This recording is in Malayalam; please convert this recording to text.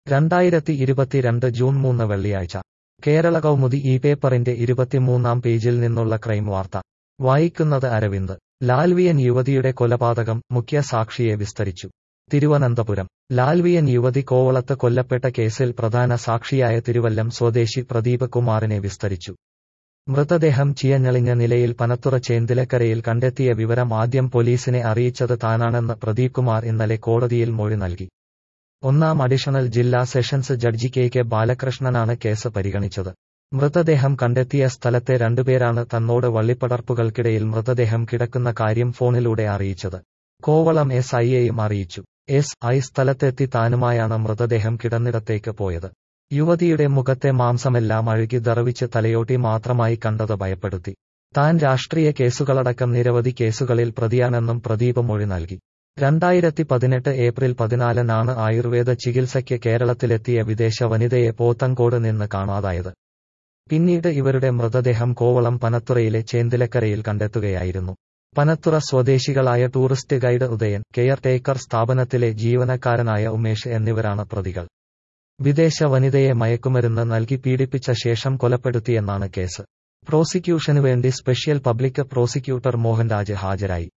രണ്ടായിരത്തി ഇരുപത്തിരണ്ട് ജൂൺ മൂന്ന് വെള്ളിയാഴ്ച കേരള കൗമുദി ഈ പേപ്പറിന്റെ ഇരുപത്തിമൂന്നാം പേജിൽ നിന്നുള്ള ക്രൈം വാർത്ത വായിക്കുന്നത് അരവിന്ദ് ലാൽവിയൻ യുവതിയുടെ കൊലപാതകം മുഖ്യ സാക്ഷിയെ വിസ്തരിച്ചു തിരുവനന്തപുരം ലാൽവിയൻ യുവതി കോവളത്ത് കൊല്ലപ്പെട്ട കേസിൽ പ്രധാന സാക്ഷിയായ തിരുവല്ലം സ്വദേശി പ്രദീപ് കുമാറിനെ വിസ്തരിച്ചു മൃതദേഹം ചിയഞ്ഞളിഞ്ഞ നിലയിൽ പനത്തുറ ചേന്തിലക്കരയിൽ കണ്ടെത്തിയ വിവരം ആദ്യം പോലീസിനെ അറിയിച്ചത് താനാണെന്ന് പ്രദീപ് കുമാർ ഇന്നലെ കോടതിയിൽ മൊഴി നൽകി ഒന്നാം അഡീഷണൽ ജില്ലാ സെഷൻസ് ജഡ്ജി കെ കെ ബാലകൃഷ്ണനാണ് കേസ് പരിഗണിച്ചത് മൃതദേഹം കണ്ടെത്തിയ സ്ഥലത്തെ രണ്ടുപേരാണ് തന്നോട് വള്ളിപ്പടർപ്പുകൾക്കിടയിൽ മൃതദേഹം കിടക്കുന്ന കാര്യം ഫോണിലൂടെ അറിയിച്ചത് കോവളം എസ് ഐയെയും അറിയിച്ചു എസ് ഐ സ്ഥലത്തെത്തി താനുമായാണ് മൃതദേഹം കിടന്നിടത്തേക്ക് പോയത് യുവതിയുടെ മുഖത്തെ മാംസമെല്ലാം അഴുകി ദറവിച്ച് തലയോട്ടി മാത്രമായി കണ്ടത് ഭയപ്പെടുത്തി താൻ രാഷ്ട്രീയ കേസുകളടക്കം നിരവധി കേസുകളിൽ പ്രതിയാണെന്നും പ്രദീപ് മൊഴി നൽകി രണ്ടായിരത്തി പതിനെട്ട് ഏപ്രിൽ പതിനാലിനാണ് ആയുർവേദ ചികിത്സയ്ക്ക് കേരളത്തിലെത്തിയ വിദേശ വനിതയെ പോത്തങ്കോട് നിന്ന് കാണാതായത് പിന്നീട് ഇവരുടെ മൃതദേഹം കോവളം പനത്തുറയിലെ ചേന്തിലക്കരയിൽ കണ്ടെത്തുകയായിരുന്നു പനത്തുറ സ്വദേശികളായ tourist guide Udayan caretaker സ്ഥാപനത്തിലെ ജീവനക്കാരനായ ഉമേഷ് എന്നിവരാണ് പ്രതികൾ വിദേശ വനിതയെ മയക്കുമരുന്ന് നൽകി പീഡിപ്പിച്ച ശേഷം കൊലപ്പെടുത്തിയെന്നാണ് കേസ് പ്രോസിക്യൂഷനുവേണ്ടി സ്പെഷ്യൽ പബ്ലിക് പ്രോസിക്യൂട്ടർ മോഹൻരാജ് ഹാജരായി